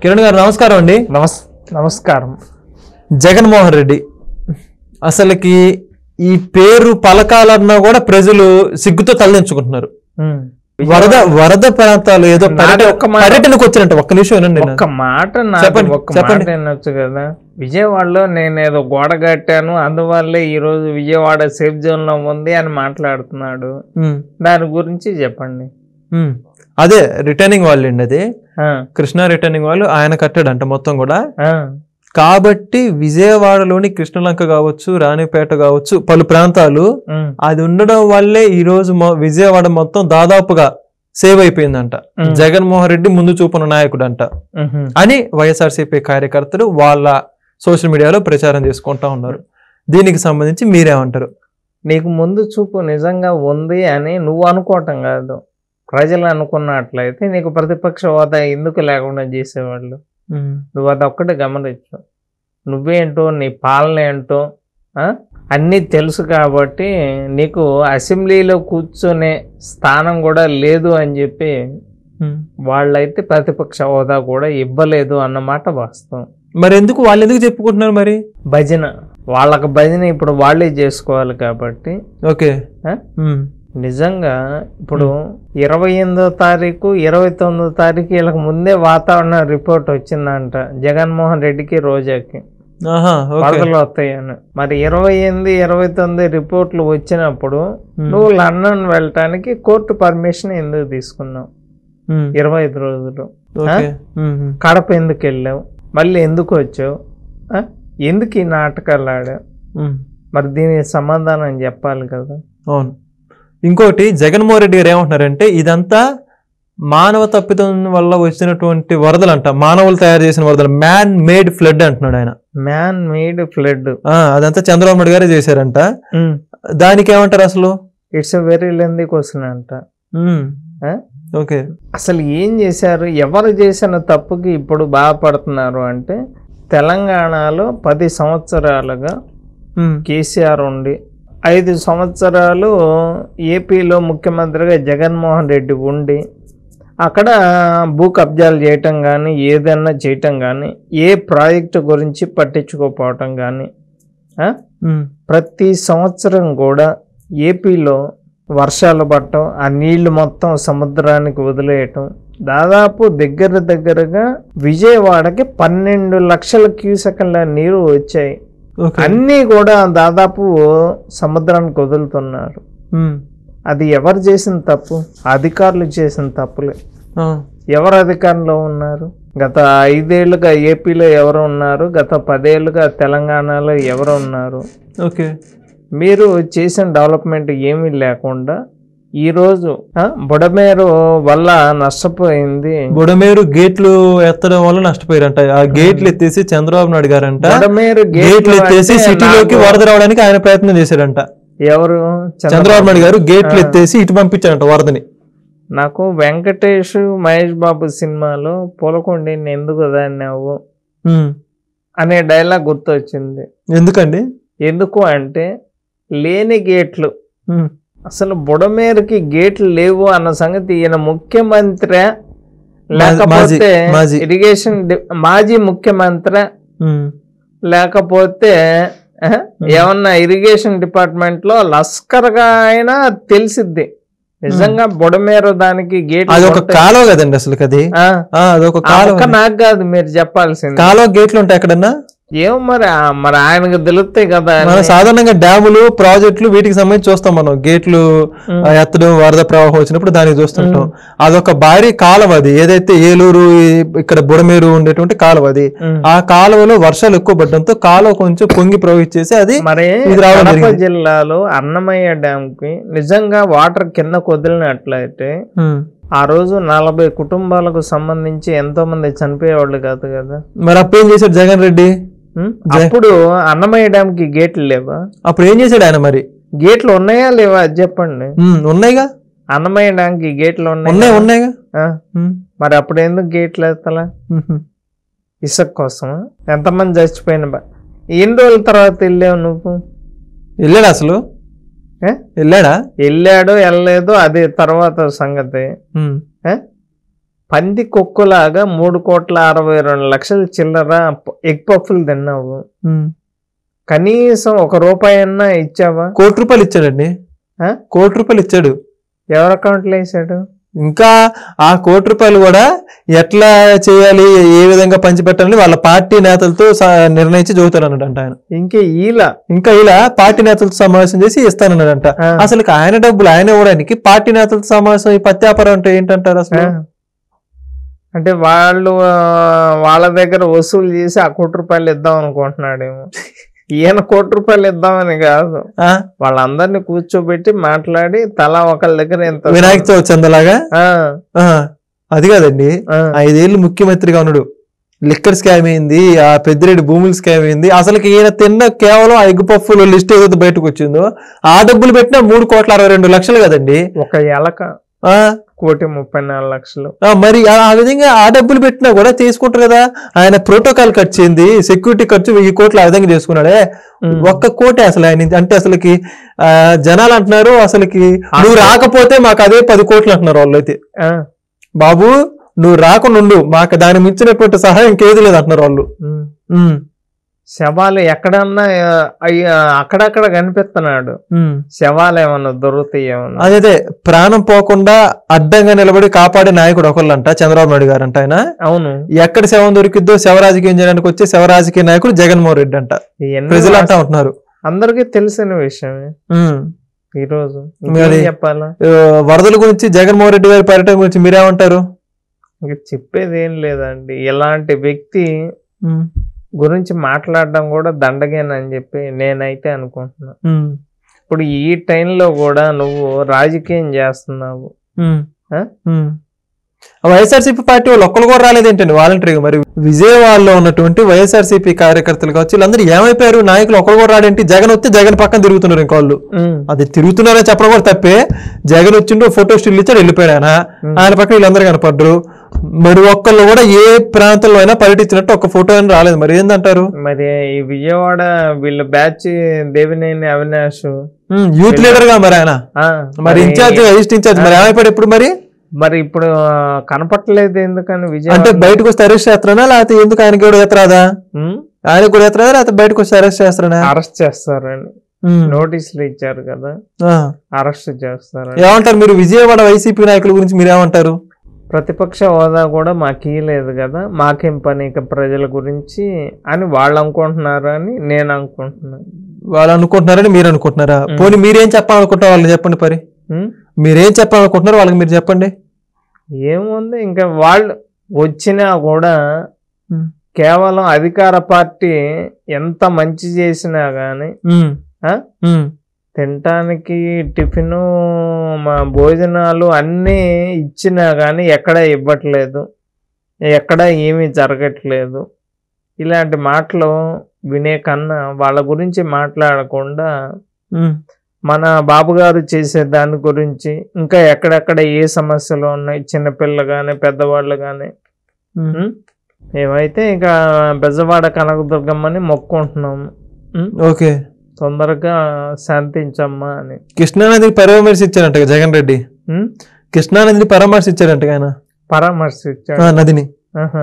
కిరణ్ గారు నమస్కారం అండి నమస్ నమస్కారం జగన్మోహన్ రెడ్డి అసలుకి ఈ పేరు పలకాలన్నా కూడా ప్రజలు సిగ్గుతో తలదించుకుంటున్నారు ఉమ్. వరద వరద ప్రాంతాలు ఏదో నాది పర్యటన ఒక్క మాట. పర్యటనకు వచ్చినట్టు ఒక్క నిమిషం వినండి ఒక్క మాట నాకు చెప్పండి, ఒక్క చెప్పండి. మాట వినొచ్చు కదా విజయవాడలో నేను ఏదో గోడ కట్టాను అందువల్లే ఈ రోజు విజయవాడ సేఫ్ జోన్ లో ఉంది అని మాట్లాడుతున్నాడు ఉమ్, దాని గురించి చెప్పండి ఉమ్. అదే రిటర్నింగ్ వాళ్ళు అండి అది ఆ, కృష్ణా రిటర్నింగ్ వాళ్ళు ఆయన కట్టాడంట మొత్తం కూడా ఆ, కాబట్టి విజయవాడలోని కృష్ణలంక కావచ్చు రాణిపేట కావచ్చు పలు ప్రాంతాలు ఉమ్, అది ఉండడం వల్లే ఈ రోజు మొ- విజయవాడ మొత్తం దాదాపుగా సేవ్ అయిపోయిందంట ఉమ్. జగన్మోహన్ రెడ్డి ముందు చూపున నాయకుడు అంట ఉహు, అని వైఎస్ఆర్సీపీ కార్యకర్తలు వాళ్ళ సోషల్ మీడియాలో ప్రచారం చేసుకుంటా ఉన్నారు దీనికి సంబంధించి మీరేమంటారు నీకు ముందు చూపు నిజంగా ఉంది అని నువ్వు అనుకోవటం కాదు ప్రజలు అనుకున్నట్లయితే నీకు ప్రతిపక్ష హోదా ఎందుకు లేకుండా చేసేవాళ్ళు నువ్వు అది ఒక్కటి గమనించు నువ్వేంటో నీ పాలన ఏంటో ఆ? అన్నీ తెలుసు కాబట్టి నీకు అసెంబ్లీలో కూర్చునే స్థానం కూడా లేదు అని చెప్పి వాళ్ళైతే ప్రతిపక్ష హోదా కూడా ఇవ్వలేదు అన్నమాట వాస్తవం మరి ఎందుకు వాళ్ళు ఎందుకు చెప్పుకుంటున్నారు మరి భజన వాళ్ళకి భజన ఇప్పుడు వాళ్ళే చేసుకోవాలి కాబట్టి ఓకే ఆ? ఉమ్, నిజంగా ఇప్పుడు ఇరవై ఎనిమిదో తారీఖు ఇరవై తొమ్మిదో తారీఖు వీళ్ళకి ముందే వాతావరణ రిపోర్ట్ వచ్చిందంట జగన్మోహన్ రెడ్డికి రోజాకి ఆహా ఓకే వరదలు వస్తాయని మరి ఇరవై ఎనిమిది ఇరవై తొమ్మిది రిపోర్ట్లు వచ్చినప్పుడు ఉమ్, నువ్వు లండన్ వెళ్ళటానికి కోర్టు పర్మిషన్ ఎందుకు తీసుకున్నావు ఉమ్, ఇరవై ఐదు రోజులు ఓకే ఉమ్, ఉమ్, కడప ఎందుకు వెళ్ళావు మళ్ళీ ఎందుకు వచ్చావు ఆ? ఎందుకు ఈ నాటకాలు ఆడావు ఉమ్. మరి దీనికి సమాధానం చెప్పాలి కదా అవును ఇంకోటి జగన్మోహన్ రెడ్డి గారు ఏమంటున్నారంటే ఇదంతా మానవ తప్పిదం వల్ల వచ్చినటువంటి వరదలు అంట మానవులు తయారు చేసిన వరదలు మ్యాన్ మేడ్ ఫ్లడ్ అంటున్నాడు ఆయన మ్యాన్ మేడ్ ఫ్లడ్ ఆ, అదంతా చంద్రబాబు నాయుడు గారే చేశారంట దానికి ఏమంటారు అసలు it's a very lengthy question అంట ఉమ్, ఆ? ఓకే అసలు ఏం చేశారు ఎవరు చేసిన తప్పుకి ఇప్పుడు బాధపడుతున్నారు అంటే తెలంగాణలో పది సంవత్సరాలుగా ఉమ్, కేసీఆర్ ఉండి ఐదు సంవత్సరాలు ఏపీలో ముఖ్యమంత్రిగా జగన్మోహన్ రెడ్డి ఉండి అక్కడ భూ కబ్జాలు చేయటం కానీ ఏదన్నా చేయటం కానీ ఏ ప్రాజెక్టు గురించి పట్టించుకోకపోవటం కానీ ఆ? ఉమ్, ప్రతి సంవత్సరం కూడా ఏపీలో వర్షాలు పడటం ఆ నీళ్లు మొత్తం సముద్రానికి వదిలేయటం దాదాపు దగ్గర దగ్గరగా విజయవాడకి పన్నెండు లక్షల క్యూసెకన్ల నీరు వచ్చాయి ఓకే అన్నీ కూడా దాదాపు సముద్రానికి వదులుతున్నారు ఉమ్, అది ఎవరు చేసిన తప్పు అధికారులు చేసిన తప్పులే ఆ, ఎవరు అధికారంలో ఉన్నారు గత ఐదేళ్లుగా ఏపీలో ఎవరు ఉన్నారు గత పదేళ్లుగా తెలంగాణలో ఎవరు ఉన్నారు ఓకే మీరు చేసిన డెవలప్మెంట్ ఏమీ లేకుండా ఈరోజు ఆ, బుడమేరు వల్ల నష్టపోయింది బుడమేరు గేట్లు ఎత్తడం వల్ల నష్టపోయారంట ఆ గేట్లు ఎత్తేసి చంద్రబాబు నాయుడు గారంట బుడమేరు గేట్లు గేట్లు ఎత్తేసి అంటే సిటీలోకి నాకు- వరద రావడానికి ఆయన ప్రయత్నం చేశారంట ఎవరు చంద్రబాబు నాయుడు గారు గేట్లు ఆ. ఎత్తేసి ఇటు పంపించారంట వరదని నాకు వెంకటేష్ మహేష్ బాబు సినిమాలో పూలకొండని ఎందుకు దాన్నావు ఉమ్, అనే డైలాగ్ గుర్తొచ్చింది ఎందుకండి ఎందుకు అంటే లేని గేట్లు ఉమ్, అసలు బుడమేరుకి గేట్లు లేవు అన్న సంగతి ఈయన ముఖ్యమంత్రి లేకపోతే మాజీ. ఇరిగేషన్ డి- మాజీ ముఖ్యమంత్రి ఉమ్, లేకపోతే ఆ, ఏమన్నా ఇరిగేషన్ డిపార్ట్మెంట్ లో లస్కర్ గా అయినా తెలిసిద్ది నిజంగా బుడమేరు దానికి గేట్ అది ఒక కాలువ కదండి అసలు అది ఆ, అదొక కాలువ నాకు కాదు మీరు చెప్పాల్సింది కాలువ గేట్లు ఉంటాయి ఎక్కడన్నా ఏమో మరి ఆ- మరి ఆయనకు తెలుస్తాయి కదా అని. మనం సాధారణంగా డ్యాములు ప్రాజెక్టులు వీటికి సంబంధించి చూస్తాం మనం గేట్లు ఉమ్. ఆ, ఎత్తడం వరద ప్రవాహం వచ్చినప్పుడు దానికి చూస్తుంటాం అదొక భారీ కాలువ అది ఏదైతే ఏలూరు ఈ- ఇక్కడ బుడమేరు ఉండేటువంటి కాలువ అది ఉమ్. ఆ కాలువలో వర్షాలు ఎక్కువ పడడంతో కాలువ కొంచెం పొంగి ప్రవహించేసి అది మరి ఇది రావడం కడప జరిగింది. జిల్లాలో అన్నమయ్య డ్యామ్ కి నిజంగా వాటర్ కింద వదిలినట్లయితే ఉమ్. ఆ రోజు నలభై కుటుంబాలకు సంబంధించి ఎంతో మంది చనిపోయేవాళ్ళు కాదు కదా మరి అప్పుడు ఏం చేశాడు జగన్ రెడ్డి ఉం? అప్పుడు అన్నమయ్య డ్యామ్ కి గేట్లు లేవా అప్పుడు ఏం చేశాడు ఆయన మరి గేట్లు ఉన్నాయా లేవా అది చెప్పండి ఉమ్, ఉన్నాయిగా అన్నమయ్య డ్యామ్ కి గేట్లు ఉన్నాయి ఉన్నాయి ఉన్నాయిగా ఆ, ఉమ్, మరి అప్పుడు ఎందుకు గేట్లు ఎత్తలా ఉహు. ఇసుక కోసం ఎంతమంది చచ్చిపోయిన బా- ఎన్ని రోజుల తర్వాత వెళ్ళావు నువ్వు వెళ్ళాడా అసలు పంది కుక్కలాగా మూడు కోట్ల అరవై రెండు లక్షల చిల్లర ప- ఎగ్ పఫ్ఫులు తిన్నావు ఉమ్. కనీసం ఒక రూపాయి అన్నా ఇచ్చావా కోటి రూపాయలు ఇచ్చాడండి ఆ? కోటి రూపాయలు ఇచ్చాడు ఎవరి అకౌంట్లో వేసాడు ఇంకా ఆ కోటి రూపాయలు కూడా ఎట్లా చేయాలి ఏ విధంగా పంచిపెట్టాలని వాళ్ళ పార్టీ నేతలతో స- నిర్ణయించి చదువుతాడు అన్నాడంట ఆయన ఇంకే ఈల ఇంకా ఇలా పార్టీ నేతలతో సమావేశం చేసి ఇస్తానన్నాడంట ఆ. అసలు ఆయన డబ్బులు ఆయన ఇవ్వడానికి పార్టీ నేతలతో సమావేశం ఈ పత్యాపారం అంటే ఏంటంటారు అసలు ఆ. అంటే వాళ్ళు ఆ, వాళ్ళ దగ్గర వసూలు చేసి ఆ కోటి రూపాయలు ఇద్దాం అనుకుంటున్నాడేమో ఈయన కోటి రూపాయలు ఇద్దామని కాదు ఆ? వాళ్ళందరినీ కూర్చోబెట్టి మాట్లాడి తలా ఒకళ్ళ దగ్గర ఎంత వినాయక చవితి చందలాగా ఆ, ఆ, అది కాదండి ఆ, ఐదేళ్ళు ముఖ్యమంత్రిగా ఉన్నాడు లిక్కర్ స్కామ్ అయింది ఆ పెద్దిరెడ్డి భూముల స్కామ్ అయింది అసలు ఈయన తిన్న కేవలం ఆ ఎగ్ పఫ్ఫులు లిస్ట్ ఏదైతే బయటకు వచ్చిందో ఆ డబ్బులు పెట్టినా మూడు కోట్ల అరవై రెండు లక్షలు కదండి ఒక ఎలక ఆ, కోటి ముప్పై నాలుగు లక్షలు ఆ, మరి ఆ ఆ విధంగా ఆ డబ్బులు పెట్టినా కూడా తీసుకుంటారు కదా ఆయన ప్రోటోకాల్ ఖర్చు ఏంది సెక్యూరిటీ ఖర్చు వెయ్యి కోట్లు ఆ విధంగా చేసుకున్నాడే ఉమ్. ఒక్క కోటే అసలు ఆయన అంటే అసలుకి ఆ, జనాలు అంటున్నారు అసలుకి నువ్వు రాకపోతే మాకు అదే పది కోట్లు అంటున్నారు వాళ్ళు అయితే ఆ, బాబు నువ్వు రాకుండా మాకు దాని మించినటువంటి సహాయం ఇంకేది లేదు అంటున్నారు వాళ్ళు ఉమ్. ఉమ్, శవాలు ఎక్కడన్నా ఆ, అయ్య, అక్కడక్కడ కనిపిస్తున్నాడు ఉమ్. శవాలు ఏమన్నా దొరుకుతాయి ఏమన్నా అదే ప్రాణం పోకుండా అడ్డంగా నిలబడి కాపాడే నాయకుడు ఒకళ్ళంట చంద్రబాబు నాయుడు గారు అంట ఆయన అవును ఎక్కడ శవం దొరికిద్దో శవ రాజకీయం చేయడానికి వచ్చే శవ రాజకీయ నాయకుడు జగన్మోహన్ రెడ్డి అంట ఇవన్నీ ప్రజలు అంటా ఉంటున్నారు అందరికీ తెలిసిన విషయమే ఉమ్. ఈ రోజు మరి- ఇంకేం చెప్పాలా ఆ, వరదల గురించి జగన్మోహన్ రెడ్డి గారి పర్యటన గురించి మీరేమంటారు ఇంక చెప్పేది ఏం లేదండి ఇలాంటి వ్యక్తి ఉమ్, గురించి మాట్లాడడం కూడా దండగేనని చెప్పి నేనైతే అనుకుంటున్నా ఉమ్, ఇప్పుడు ఈ టైంలో కూడా నువ్వు రాజకీయం చేస్తున్నావు ఉమ్, ఆ? ఉమ్. వైఎస్ఆర్సీపీ పార్టీ వాళ్ళు ఒక్కరు కూడా రాలేదేంటండి వాలంటరీగా మరి విజయవాడలో ఉన్నటువంటి వైఎస్ఆర్సీపీ కార్యకర్తలు కావచ్చు వీళ్ళందరూ ఏమైపోయారు నాయకులు ఒక్కరు కూడా రాడేంటి జగన్ వస్తే జగన్ పక్కన తిరుగుతున్నారు ఇంకోళ్ళు ఉమ్, అది తిరుగుతున్నారని చెప్పడం కూడా తప్పే జగన్ వచ్చిండు ఫోటో స్టిల్ ఇచ్చాడు వెళ్ళిపోయాడు ఆయన ఆయన పక్కన వీళ్ళందరూ కనపడ్డరు మరి ఒక్కళ్ళు కూడా ఏ ప్రాంతంలో అయినా పర్యటించినట్టు ఒక ఫోటో అని రాలేదు మరి ఏందంటారు మరి ఈ విజయవాడ వీళ్ళ బ్యాచ్ దేవినేని అవినాష్ ఉమ్, యూత్ లీడర్ గా మరి ఆయన ఆ, మరి ఇన్ఛార్జ్ ఈస్ట్ ఇన్ఛార్జ్ మరి ఏమైపోయాడు ఇప్పుడు మరి మరి ఇప్పుడు ఆ, కనపట్లేదు ఎందుకని అంటే విజయవాడ బయటకు వస్తే అరెస్ట్ చేస్తారా లేకపోతే ఎందుకు ఆయనకి కూడా ఎత్తరాదా ఉమ్, ఆయనకు కూడా ఎత్తరాదా లేకపోతే బయటకు వస్తే అరెస్ట్ చేస్తారా అరెస్ట్ చేస్తారని నోటీసులు ఇచ్చారు కదా అరెస్ట్ చేస్తారని ఏమంటారు మీరు విజయవాడ వైసీపీ నాయకుల గురించి మీరు ఏమంటారు ప్రతిపక్ష హోదా కూడా మాకు లేదు కదా మాకేం పని ఇక ప్రజల గురించి అని వాళ్ళు అనుకుంటున్నారు అని నేను అనుకుంటున్నాను వాళ్ళు అనుకుంటున్నారని మీరు అనుకుంటున్నారా ఉమ్. పోనీ మీరేం చెప్పాలనుకుంటారు వాళ్ళని చెప్పండి పరి ఉమ్, మీరేం చెప్పాలనుకుంటున్నారు వాళ్ళకి మీరు చెప్పండి ఏముంది ఇంకా వాళ్ళు వచ్చినా కూడా ఉమ్. కేవలం అధికార పార్టీ ఎంత మంచి చేసినా కానీ ఉమ్. ఆ? ఉమ్. తినటానికి టిఫిను మా భోజనాలు అన్నీ ఇచ్చినా కానీ ఎక్కడ ఇవ్వట్లేదు ఎక్కడ ఏమీ జరగట్లేదు ఇలాంటి మాటలు వినే కన్నా వాళ్ళ గురించి మాట్లాడకుండా ఉమ్. మన బాబు గారు చేసే దాని గురించి ఇంకా ఎక్కడెక్కడ ఏ సమస్యలు ఉన్నాయి చిన్నపిల్లలు కానీ పెద్దవాళ్ళు కానీ ఉమ్. ఏమైతే ఇక బెజవాడ కనకదుర్గమ్మని మొక్కుంటున్నాము ఉం? ఓకే తొందరగా శాంతించమ్మా అని కృష్ణానదిని పరామర్శించారంట కదా జగన్ రెడ్డి ఉం? కృష్ణానదిని పరామర్శించారంట ఆయన పరామర్శించాడు ఆ, నదిని ఆహా.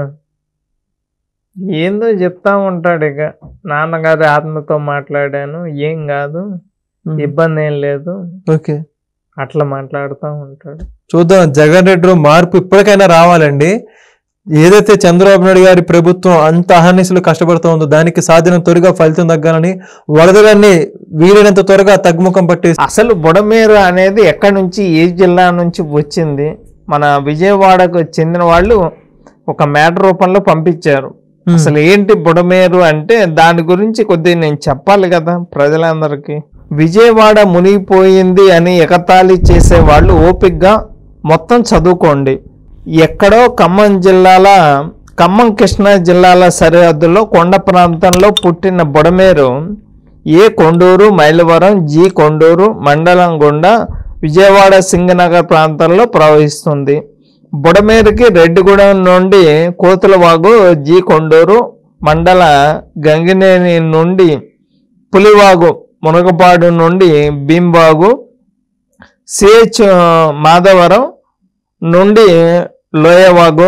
ఏందో చెప్తా ఉంటాడు ఇక నాన్నగారి ఆత్మతో మాట్లాడాను ఏం కాదు ఉమ్. ఇబ్బంది ఏం లేదు ఓకే అట్లా మాట్లాడుతూ ఉంటాడు చూద్దాం జగన్ రెడ్డిలో మార్పు ఇప్పటికైనా రావాలండి ఏదైతే చంద్రబాబు నాయుడు గారి ప్రభుత్వం అంత అహర్నిశలు కష్టపడుతూ ఉందో దానికి సాధ్యం త్వరగా ఫలితం తగ్గాలని వరదలన్నీ వీలైనంత త్వరగా తగ్గుముఖం పట్టేసి అసలు బుడమేరు అనేది ఎక్కడి నుంచి ఏ జిల్లా నుంచి వచ్చింది మన విజయవాడకు చెందిన వాళ్ళు ఒక మ్యాటర్ రూపంలో పంపించారు ఉమ్. అసలు ఏంటి బుడమేరు అంటే దాని గురించి కొద్దిగా నేను చెప్పాలి కదా ప్రజలందరికీ విజయవాడ మునిగిపోయింది అని ఎగతాళి చేసే వాళ్ళు ఓపిగ్గా మొత్తం చదువుకోండి ఎక్కడో ఖమ్మం జిల్లాల ఖమ్మం కృష్ణా జిల్లాల సరిహద్దులో కొండ ప్రాంతంలో పుట్టిన బుడమేరు ఏ కొండూరు మైలవరం జి కొండూరు మండలం గుండా విజయవాడ సింగనగర్ ప్రాంతంలో ప్రవహిస్తుంది బుడమేరుకి రెడ్డిగూడెం నుండి కోతులవాగు జి కొండూరు మండల గంగినేని నుండి పులివాగు మునగపాడు నుండి భీంబాగు సిహెచ్ మాధవరం నుండి లోయవాగు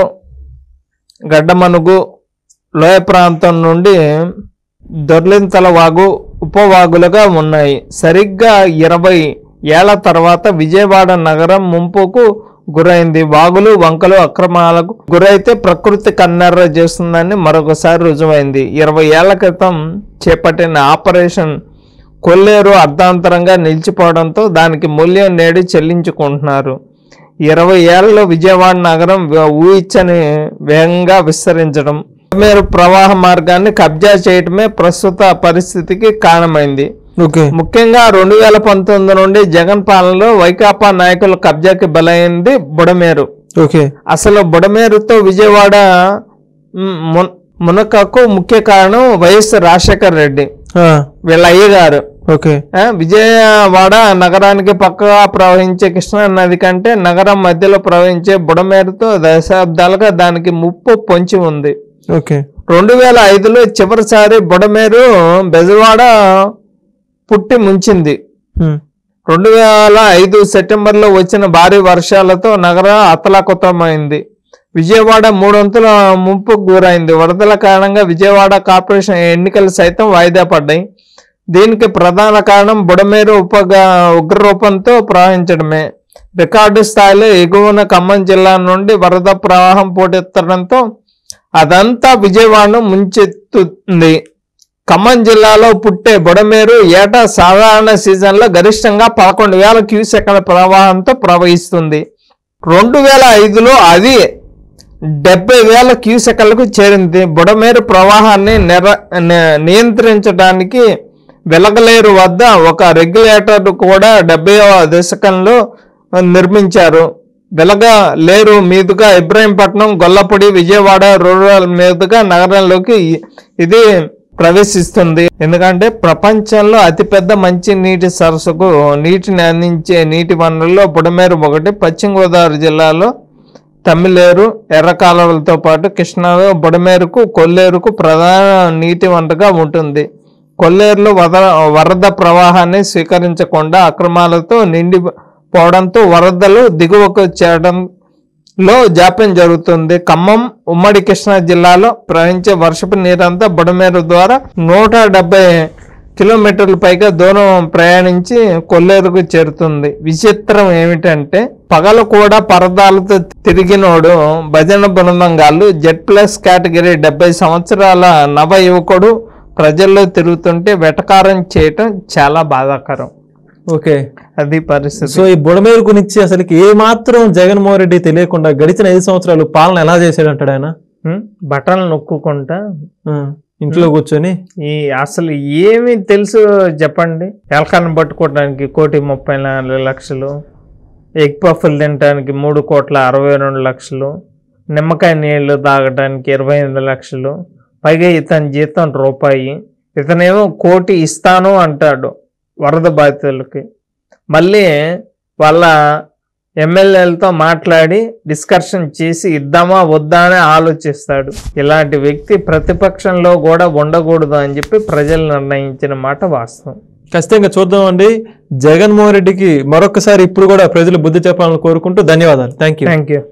గడ్డమనుగు లోయ ప్రాంతం నుండి దొర్లింతల వాగు ఉపవాగులుగా ఉన్నాయి సరిగ్గా ఇరవై ఏళ్ల తర్వాత విజయవాడ నగరం ముంపుకు గురైంది వాగులు వంకలు అక్రమాలకు గురైతే ప్రకృతి కన్నెర్ర చేస్తుందని మరొకసారి రుజువైంది ఇరవై ఏళ్ల క్రితం చేపట్టిన ఆపరేషన్ కొల్లేరు అర్ధాంతరంగా నిలిచిపోవడంతో దానికి మూల్యం నేడు చెల్లించుకుంటున్నారు ఇరవై ఏళ్లలో విజయవాడ నగరం వ- ఊహించని వేగంగా విస్తరించడం మేరు ప్రవాహ మార్గాన్ని కబ్జా చేయటమే ప్రస్తుత పరిస్థితికి కారణమైంది ఓకే ముఖ్యంగా రెండు వేల పంతొమ్మిది నుండి జగన్ పాలనలో వైకాపా నాయకుల కబ్జాకి బలైంది బుడమేరు ఓకే అసలు బుడమేరుతో విజయవాడ మ్, మున్- మునకకు ముఖ్య కారణం వైఎస్ రాజశేఖర్ రెడ్డి ఆ, వీళ్ళ అయ్యగారు ఓకే ఆ, విజయవాడ నగరానికి పక్కగా ప్రవహించే కృష్ణా నది కంటే నగరం మధ్యలో ప్రవహించే బుడమేరుతో దశాబ్దాలుగా దానికి ముప్పు పొంచి ఉంది ఓకే రెండు వేల ఐదులో చివరిసారి బుడమేరు బెజవాడ పుట్టి ముంచింది ఉమ్, రెండు వేల ఐదు సెప్టెంబర్లో వచ్చిన భారీ వర్షాలతో నగరం అతలాకుతమైంది విజయవాడ మూడొంతుల ముంపుకు గురైంది వరదల కారణంగా విజయవాడ కార్పొరేషన్ ఎన్నికలు సైతం వాయిదా పడ్డాయి దీనికి ప్రధాన కారణం బుడమేరు ఉపగా ఉగ్రరూపంతో ప్రవహించడమే రికార్డు స్థాయిలో ఎగువన ఖమ్మం జిల్లా నుండి వరద ప్రవాహం పోటెత్తడంతో అదంతా విజయవాడను ముంచెత్తుతుంది ఖమ్మం జిల్లాలో పుట్టే బుడమేరు ఏటా సాధారణ సీజన్లో గరిష్టంగా పదకొండు వేల క్యూసెక్ల ప్రవాహంతో ప్రవహిస్తుంది రెండు వేల ఐదులో అది డెబ్బై వేల క్యూసెక్లకు చేరింది బుడమేరు ప్రవాహాన్ని నిర ని- నియంత్రించడానికి వెలగలేరు వద్ద ఒక రెగ్యులేటర్ కూడా డెబ్బై దశకంలో నిర్మించారు వెలగలేరు మీదుగా ఇబ్రాహీంపట్నం గొల్లపూడి విజయవాడ రూరల్ మీదుగా నగరంలోకి ఇ- ఇది ప్రవేశిస్తుంది ఎందుకంటే ప్రపంచంలో అతిపెద్ద మంచి నీటి సరస్సుకు నీటిని అందించే నీటి వనరుల్లో బుడమేరు ఒకటి పశ్చిమ గోదావరి జిల్లాలో తమిళేరు ఎర్ర కాలువలతో పాటు కృష్ణాలో బుడమేరుకు కొల్లేరుకు ప్రధాన నీటి వనరుగా ఉంటుంది కొల్లేరులో వద వరద ప్రవాహాన్ని స్వీకరించకుండా అక్రమాలతో నిండి పోవడంతో వరదలు దిగువకు చేయడంలో జాప్యం జరుగుతుంది ఖమ్మం ఉమ్మడి కృష్ణా జిల్లాలో ప్రవహించే వర్షపు నీరంతా బుడమేరు ద్వారా నూట డెబ్బై కిలోమీటర్ల పైగా దూరం ప్రయాణించి కొల్లేరుకు చేరుతుంది విచిత్రం ఏమిటంటే పగలు కూడా పరదాలతో తిరిగినోడు భజన బృందంగాళ్ళు జెడ్ ప్లస్ కేటగిరీ డెబ్బై సంవత్సరాల నవ యువకుడు ప్రజల్లో తిరుగుతుంటే వెటకారం చేయటం చాలా బాధాకరం ఓకే అది పరిస్థితి సో ఈ బుడమేరు గురించి అసలుకి ఏ మాత్రం జగన్మోహన్ రెడ్డి తెలియకుండా గడిచిన ఐదు సంవత్సరాలు పాలన ఎలా చేశాడంటాడు ఆయన ఉం? బట్టలు నొక్కుకుంటా ఆ, ఇంట్లో కూర్చొని ఈ అసలు ఏమి తెలుసు చెప్పండి ఎలకలను పట్టుకోవడానికి కోటి ముప్పై నాలుగు లక్షలు ఎగ్ పఫ్లు తినడానికి మూడు కోట్ల అరవై రెండు లక్షలు నిమ్మకాయ నీళ్లు తాగడానికి ఇరవై ఎనిమిది లక్షలు పైగా ఇతని జీతం రూపాయి ఇతనేమో కోటి ఇస్తాను అంటాడు వరద బాధితులకి మళ్ళీ వాళ్ళ ఎమ్మెల్యేలతో మాట్లాడి డిస్కషన్ చేసి ఇద్దామా వద్దా అని ఆలోచిస్తాడు ఇలాంటి వ్యక్తి ప్రతిపక్షంలో కూడా ఉండకూడదు అని చెప్పి ప్రజలు నిర్ణయించిన మాట వాస్తవం ఖచ్చితంగా చూద్దామండి జగన్మోహన్ రెడ్డికి మరొకసారి ఇప్పుడు కూడా ప్రజలు బుద్ధి చెప్పాలని కోరుకుంటూ ధన్యవాదాలు థ్యాంక్ యూ థ్యాంక్ యూ